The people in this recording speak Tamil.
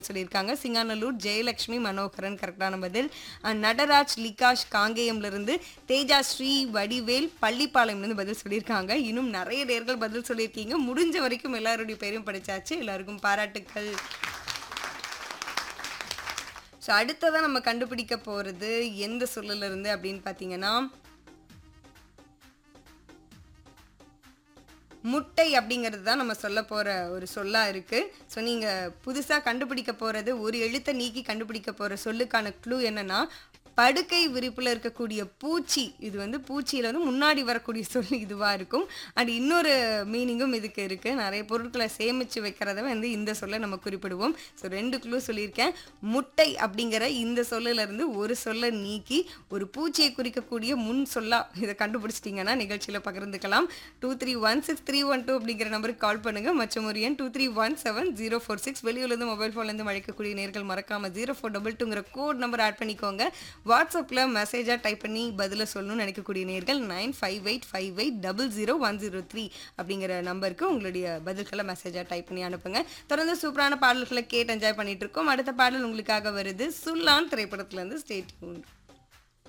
சொல்லியிருக்காங்க சிங்காநல்லூர் ஜெயலட்சுமி மனோகரன் கரெக்டான பதில் அஹ் நடராஜ் லிகாஷ் காங்கேயம்ல இருந்து தேஜா ஸ்ரீ வடிவேல் பள்ளிப்பாளையம்ல இருந்து பதில் சொல்லியிருக்காங்க இன்னும் நிறைய நேர்கள் பதில் சொல்லியிருக்கீங்க முடிஞ்ச வரைக்கும் எல்லாருடைய பேரும் படிச்சாச்சு எல்லாருக்கும் பாராட்டுக்கள் ஸோ அடுத்ததான் நம்ம கண்டுபிடிக்க போறது எந்த சொல்லல இருந்து அப்படின்னு பார்த்தீங்கன்னா முட்டை அப்படிங்கிறது தான் நம்ம சொல்ல போற ஒரு சொல்லா இருக்கு ஸோ நீங்க புதுசா கண்டுபிடிக்க போறது ஒரு எழுத்தை நீக்கி கண்டுபிடிக்க போற சொல்லுக்கான க்ளூ என்னன்னா படுக்கை விரிப்புல இருக்கக்கூடிய பூச்சி இது வந்து பூச்சியில வந்து முன்னாடி வரக்கூடிய சொல் இதுவா இருக்கும் அண்ட் இன்னொரு மீனிங்கும் இதுக்கு இருக்கு நிறைய பொருட்களை சேமிச்சு வைக்கிறத வந்து இந்த சொல்ல நம்ம குறிப்பிடுவோம் ஸோ ரெண்டு க்ளூ சொல்லியிருக்கேன் முட்டை அப்படிங்கிற இந்த சொல்லுல இருந்து ஒரு சொல்லை நீக்கி ஒரு பூச்சியை குறிக்கக்கூடிய முன் சொல்லா இதை கண்டுபிடிச்சிட்டிங்கன்னா நிகழ்ச்சியில பகிர்ந்துக்கலாம் two three one six three one two அப்படிங்கிற நம்பருக்கு கால் பண்ணுங்க மற்றும் ஒரு எண் two three one seven zero four six வெளியூர்லேருந்து மொபைல் ஃபோன்லேருந்து அழைக்கக்கூடிய நேர்கள் மறக்காம ஜீரோ ஃபோர் டபுள் டூங்கிற கோட் நம்பர் ஆட் பண்ணிக்கோங்க வாட்ஸ்அப்பில் மெசேஜாக டைப் பண்ணி பதில சொல்லணும்னு நினைக்கக்கூடிய நேர்கள் nine five eight five eight double zero one zero three அப்படிங்கிற நம்பருக்கு உங்களுடைய பதில்களை மெசேஜாக டைப் பண்ணி அனுப்புங்க தொடர்ந்து சூப்பரான பாடல்களை கேட்டு என்ஜாய் பண்ணிட்டு இருக்கோம் அடுத்த பாடல் உங்களுக்காக வருது சுல்லான் திரைப்படத்துலேருந்து ஸ்டேட்